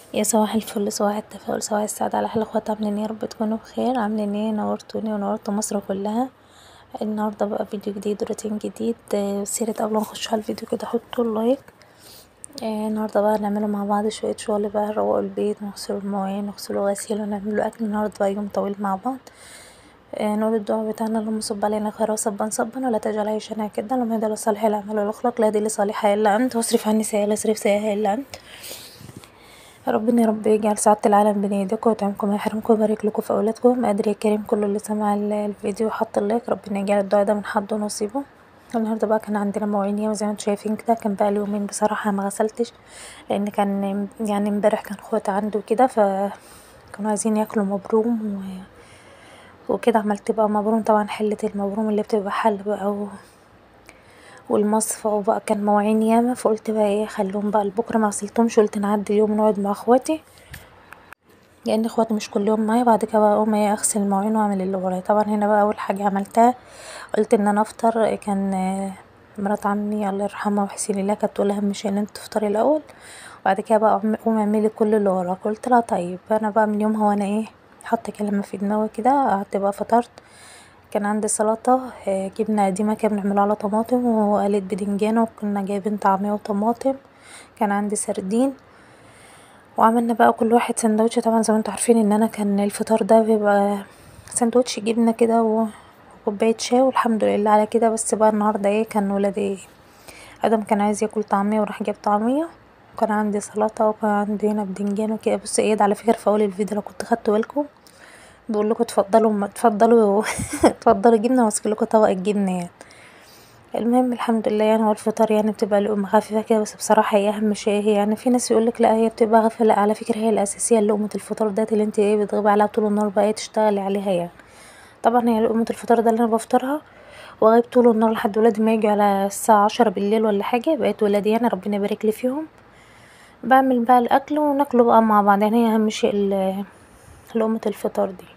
يا صباح الفل صباح التفاؤل صباح السعادة على احلى اخوات عاملين ايه يارب تكونوا بخير عاملين ايه نورتوني ونورتوا مصر كلها النهارده بقى فيديو جديد وروتين جديد بس ياريت قبل ما نخش على الفيديو كده حطوا اللايك النهارده بقى هنعمله مع بعض شوية شغل بقى نروقوا البيت نغسلوا المواعين نغسلوا غسيل ونعملوا اكل النهارده بقى يوم طويل مع بعض نقول الدعاء بتاعنا اللهم صب علينا خير وصبا صبا ولا تجعل عيشنا كدا اللهم اهدنا لصالح الاعمال والاخلاق لا يهدي لصالحها الا انت واصرف عني سيئها لا يصرف سيئها الا انت ربنا يا رب يجعل سعادة العالم بين ايديكم ويطعمكم ويحرمكم ويبارك لكم في اولادكم قادر يا كريم كل اللي سمع الفيديو وحط اللايك ربنا يجعل الدعاء ده من حظه ونصيبه النهارده بقى كان عندنا مواعين ياما زي ما انتم شايفين كده كان بقى لي يومين بصراحه ما غسلتش لان كان يعني امبارح كان اخواتي عنده كده ف كانوا عايزين ياكلوا مبروم و وكده عملت بقى مبروم طبعا حلة المبروم اللي بتبقى حل بقى و والمصفى وبقى كان مواعين ياما فقلت بقى ايه اخليهم بقى لبكره مغسلتهمش قلت نعدي اليوم نقعد مع اخواتي لان اخواتي مش كل يوم معايا بعد كده بقى اقوم ايه اغسل المواعين واعمل اللي ورايا طبعا هنا بقى اول حاجه عملتها قلت ان انا افطر كان مرات عمي الله يرحمها ويحسن الله كانت تقول اهم شيء ان انت تفطري الاول وبعد كده بقى قومي اعملي كل اللي وراك قلت لها طيب انا بقى من يومها وانا ايه حاطه كلمه في دماغي كده قعدت بقى فطرت كان عندي سلطه جبنه قديمه كده بنعملها على طماطم وقليت بدنجان وكنا جايبين طعميه وطماطم كان عندي سردين وعملنا بقى كل واحد سندوتش طبعا زي ما انتوا عارفين ان انا كان الفطار ده بيبقى سندوتش جبنه كده وكوبايه شاي والحمد لله على كده بس بقى النهارده ايه كان ولادي ايه ادم كان عايز ياكل طعميه وراح جاب طعميه وكان عندي سلطه وكان عندي هنا بدنجان وكده بصوا ايه ده على فكره في اول الفيديو لو كنتوا خدتوا بالكم بقول لكم اتفضلوا اتفضلوا اتفضلوا جبنه وامسك لكم طبق الجبنه يعني المهم الحمد لله يعني هو الفطار يعني بتبقى لقمه خفيفه كده بس بصراحه هي اهم شيء هي يعني في ناس يقولك لا هي بتبقى خفيفه لا على فكره هي الاساسيه لقمه الفطار ديت اللي انت ايه بتغيبي عليها طول النهار بقى ايه تشتغلي عليها يعني طبعا هي لقمه الفطار ده اللي انا بفطرها واغيب طول النهار لحد ولادي ما يجوا على الساعه عشرة بالليل ولا حاجه بقيت ولادي يعني ربنا يبارك لي فيهم بعمل بقى الاكل وناكله بقى مع بعض يعني هي اهم شيء لقمه الفطار دي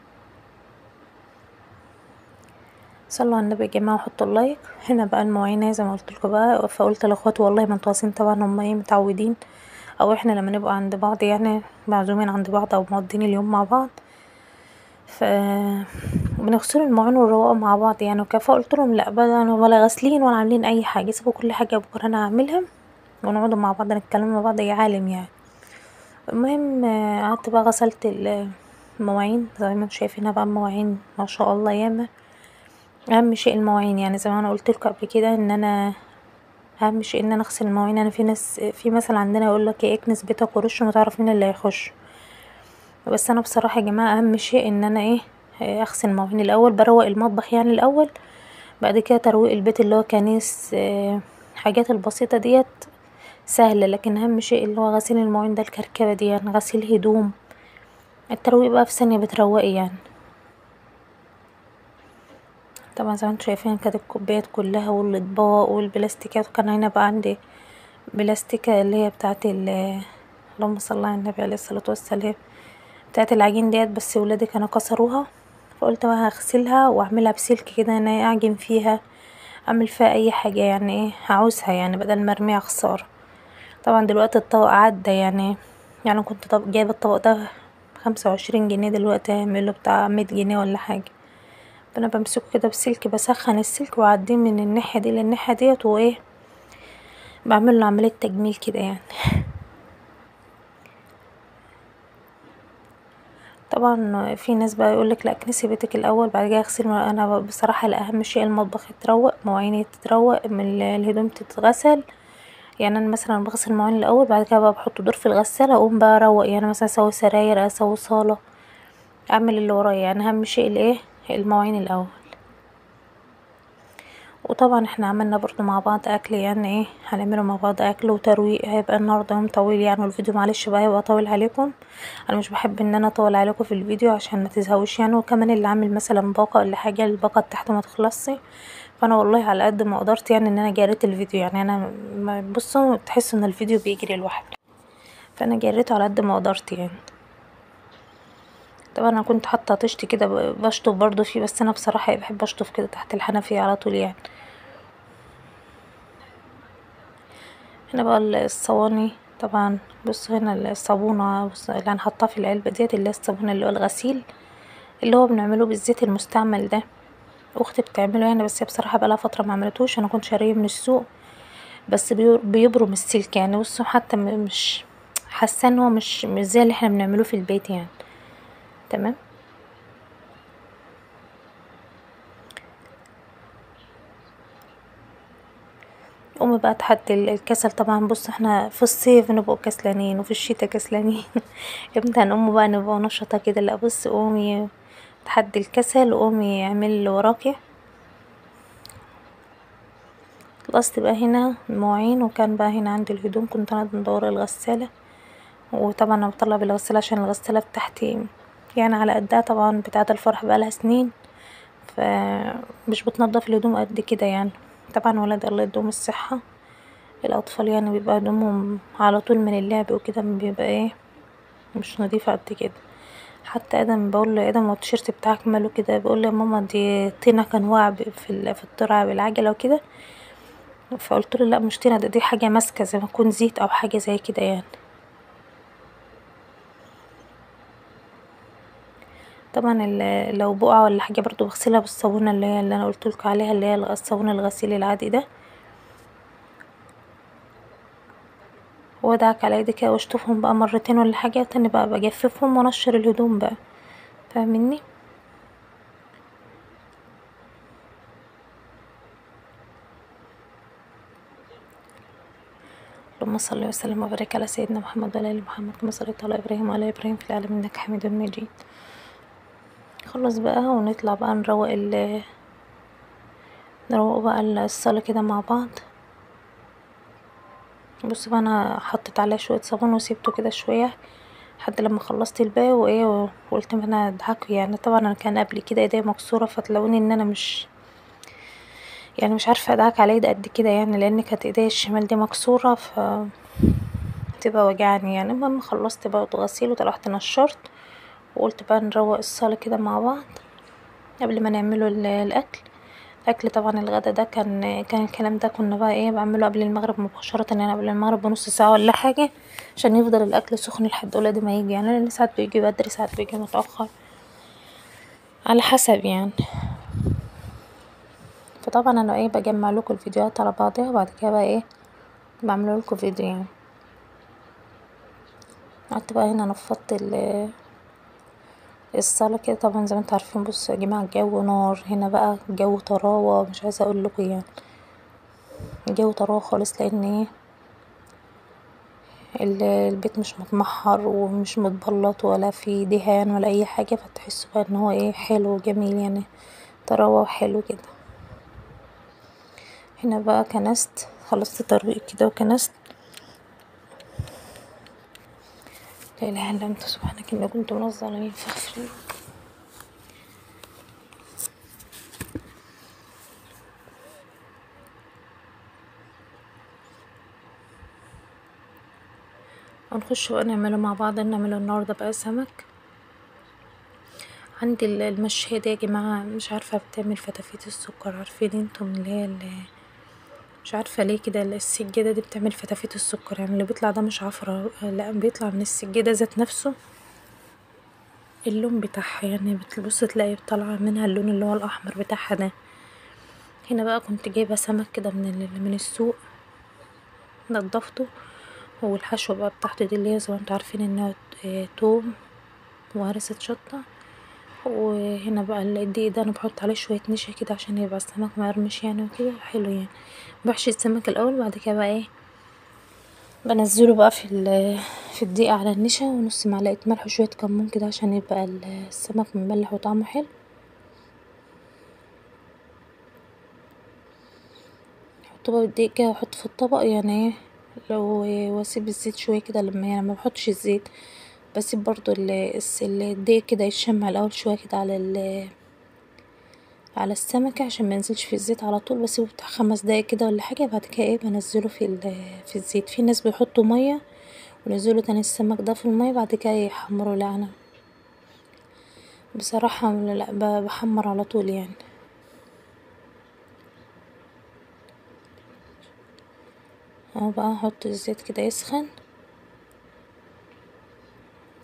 صلوا على النبي يا جماعه وحطوا اللايك هنا بقى المواعين زي ما قلتلكوا بقى فقلت لاخواتي والله ما انتوا عايزين طبعا هما ايه متعودين او احنا لما نبقى عند بعض يعني معزومين عند بعض او مقضين اليوم مع بعض ف بنغسل المواعين ونروقوا مع بعض يعني وكده فقلتلهم لا بقى ولا غاسلين ولا عاملين اي حاجه سيبوا كل حاجه بكره انا هعملها ونقعدوا مع بعض نتكلم مع بعض يا عالم يعني المهم قعدت بقى غسلت المواعين زي ما انتوا شايفينها بقى المواعين ما شاء الله ياما اهم شيء المواعين يعني زي ما انا قلتلكوا قبل كده ان انا اهم شيء ان انا اغسل المواعين انا في ناس في مثل عندنا يقولك ايه اكنس بيتك ورش وتعرف مين اللي هيخش بس انا بصراحه يا جماعه اهم شيء ان انا ايه اغسل المواعين الاول بروق المطبخ يعني الاول بعد كده ترويق البيت اللي هو كنيس حاجات البسيطه ديت سهله لكن اهم شيء اللي هو غسيل المواعين ده الكركبه دي يعني غسيل هدوم الترويق بقى في ثانيه بتروقي يعني طبعا زي ما انتوا شايفين كانت الكوبايات كلها والاطباق والبلاستيكات وكان هنا بقى عندي بلاستيكة اللي هي بتاعت اللهم صل على النبي عليه الصلاة والسلام بتاعت العجين ديت بس ولادي كانوا كسروها فقلت بقى هغسلها واعملها بسلك كده ان انا اعجن فيها اعمل فيها اي حاجة يعني ايه هعوزها يعني بدل ما ارميها خسارة طبعا دلوقتي الطبق عدى يعني يعني كنت طب جايبة الطبق ده خمسة وعشرين جنيه دلوقتي هيعمله بتاع مية جنيه ولا حاجة فانا بمسكه كده بسلك بسخن السلك واعديه من الناحية دي للناحية ديت وايه بعمله عملية تجميل كده يعني طبعا في ناس بقى يقولك لا اكنسي بيتك الاول بعد كده اغسل انا بصراحه الاهم شيء المطبخ يتروق مواعين تتروق من الهدوم تتغسل يعني انا مثلا بغسل المواعين الاول بعد كده بقى بحط دور في الغساله اقوم بقى اروق يعني مثلا اسوي سراير اسوي صاله اعمل اللي ورايا يعني اهم شيء الايه المواعين الاول وطبعا احنا عملنا برضو مع بعض اكل يعني ايه هنعمله مع بعض اكل وترويق هيبقى النهارده يوم طويل يعني والفيديو معلش بقى هيبقى طويل عليكم انا مش بحب ان انا اطول عليكم في الفيديو عشان ما تزهقوش يعني وكمان اللي عامل مثلا باقه ولا حاجه الباقه بتاعته ما تخلصش فانا والله على قد ما قدرت يعني ان انا جريت الفيديو يعني انا بصوا تحسوا ان الفيديو بيجري لوحده فانا جريته على قد ما قدرت يعني طبعا انا كنت حاطه طشت كده بشطف برضو فيه بس انا بصراحه بحب اشطف كده تحت الحنفيه على طول يعني هنا بقى الصواني طبعا بصوا هنا الصابونة بص اللي هنحطها في العلبة ديت اللي هي الصابون اللي هو الغسيل اللي هو بنعمله بالزيت المستعمل ده اختي بتعمله يعني بس هي بصراحة بقالها فترة معملتوش انا كنت شاريه من السوق بس بيبرم السلك يعني بصوا حتى مش حاساه ان هو مش مش زي اللي احنا بنعمله في البيت يعني تمام قومي بقى تحدي الكسل طبعا بص احنا في الصيف نبقوا كسلانين وفي الشتا كسلانين امتى هنقوم بقى نبقى نشطة كده لا بص قومي تحدي الكسل قومي اعملي اللي وراكي خلصت بقى هنا المواعين وكان بقى هنا عندي الهدوم كنت انا مدورة الغسالة وطبعا انا بطلع بالغسالة عشان الغسالة بتاعتي يعني على قدها طبعا بتاعة الفرح بقالها سنين فمش بتنضف الهدوم قد كده يعني طبعا ولادي الله يديهم الصحة الأطفال يعني بيبقى هدومهم على طول من اللعب وكده بيبقى ايه مش نضيفة قد كده حتى ادم بقوله يا ادم هو التيشيرت بتاعك ماله كده بيقولي يا ماما دي طينة كان واقع في في الترعة بالعجلة وكده فقلتله لا مش طينة دي حاجة ماسكة زي ما يكون زيت او حاجة زي كده يعني طبعا لو بقع ولا حاجة برضو بغسلها بالصابونة اللي هي اللي انا قولتلكوا عليها اللي هي الصابون الغسيل العادي ده وادعك على ايدي كده واشطفهم بقى مرتين ولا حاجة تاني بقى بجففهم وانشر الهدوم بقى فاهمني اللهم صل وسلم وبارك على سيدنا محمد وعلى ال محمد كما صليت على ابراهيم وعلى ابراهيم في العالمين انك حميد مجيد خلص بقى ونطلع بقى نروق ال نروق بقى الصالة كده مع بعض بصوا بقى انا حطيت عليه شوية صابون وسيبته كده شوية لحد لما خلصت الباقي وايه وقلت ما انا ادعكه يعني طبعا انا كان قبل كده ايديا مكسورة فتلاقوني ان انا مش يعني مش عارفة ادعك على ايدي قد كده يعني لان كانت ايديا الشمال دي مكسورة ف تبقى وجعني يعني المهم خلصت بقى غسيل وطلعت نشرت وقلت بقى نروق الصالة كده مع بعض قبل ما نعمله الاكل الاكل طبعا الغدا ده كان كان الكلام ده كنا بقى ايه بعمله قبل المغرب مباشرة يعني قبل المغرب بنص ساعة ولا حاجة عشان يفضل الاكل سخن لحد ولادي ما يجي يعني لان ساعات بيجي بدري ساعات بيجي متأخر على حسب يعني فطبعا انا ايه بجمع لكم الفيديوهات على بعضها وبعد كده بقى ايه بعمل لكم فيديو يعني قعدت بقى هنا نفضت الصالة كده طبعا زي ما انتوا عارفين بصوا يا جماعة الجو نار هنا بقى الجو طراوة مش عايزة اقولكوا يعني الجو طراوة خالص لان ايه البيت مش متمحر ومش متبلط ولا في دهان ولا اي حاجة فتحسوا بقى ان هو ايه حلو وجميل يعني طراوة وحلو كده هنا بقى كنست خلصت ترويق كده وكنست لا اله الا انت سبحانك اني كنت من الظالمين فاغفر لي هنخش بقى نعمله مع بعض نعمله النهارده بقى سمك عندي المشاية دي يا جماعة مش عارفة بتعمل فتافيت السكر عارفين انتم اللي هي مش عارفة ليه كده السجادة دي بتعمل فتافيت السكر يعني اللي بيطلع ده مش عفرة لا بيطلع من السجادة ذات نفسه اللون بتاعها يعني بتبص تلاقي طالعة منها اللون اللي هو الأحمر بتاعها ده هنا بقى كنت جايبة سمك كده من من السوق نضفته والحشوة بقى بتاعته دي اللي هي زي ما انتوا عارفين انها توم وهرسة شطة وهنا بقى الدقيق ده انا بحط عليه شوية نشا كده عشان يبقى السمك مقرمش يعني وكده حلو يعني بحشي السمك الاول بعد كده بقى ايه بنزله بقى في في الدقيق على النشا ونص معلقة ملح وشوية كمون كده عشان يبقى السمك مملح وطعمه حلو احطه بقى بالدقيق كده واحطه في الطبق يعني ايه لو واسيب الزيت شوية كده لما يعني ما بحطش الزيت بسيب برضو الدقيق كده يتشمع الاول شوية كده على على السمكة عشان منزلش في الزيت على طول بسيبه بتاع خمس دقايق كده ولا حاجة بعد كده ايه بنزله في في الزيت في ناس بيحطوا مية ونزلوا تاني السمك ده في المية بعد كده يحمروا لا انا بصراحة لا بحمر على طول يعني اهو بقى احط الزيت كده يسخن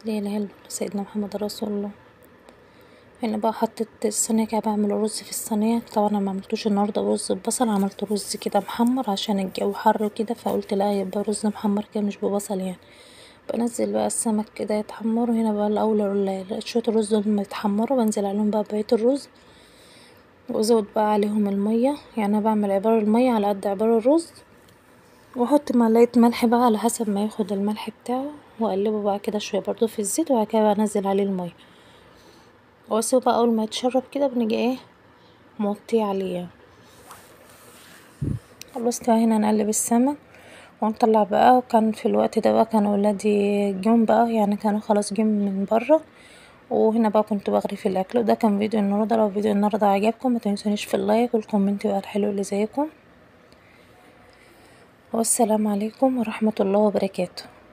لا اله الا الله سيدنا محمد رسول الله هنا بقى حطيت الصينية كده بعمل رز في الصينية طبعا انا معملتوش النهارده رز ببصل عملت رز كده محمر عشان الجو حر كده فقولت لا يبقى رز محمر كده مش ببصل يعني بنزل بقى السمك كده يتحمر وهنا بقى الاول شوية الرز دول لما يتحمروا بنزل عليهم بقى بقية الرز وازود بقى عليهم المية يعني انا بعمل عبار المية على قد عبار الرز واحط معلقة ملح بقى على حسب ما ياخد الملح بتاعه واقلبه بقى كده شوية برضو في الزيت وبعد كده بقى انزل عليه المية واسيبه بقى اول ما يتشرب كده بنيجي ايه موطيه عليه يعني خلصت بقى هنا نقلب السمك ونطلع بقى وكان في الوقت ده بقى كانوا ولادي جم بقى يعني كانوا خلاص جم من برا وهنا بقى كنت بغري في الاكل وده كان فيديو النهارده لو فيديو النهارده عجبكم متنسونيش في اللايك والكومنت بقى الحلو اللي زيكم والسلام عليكم ورحمة الله وبركاته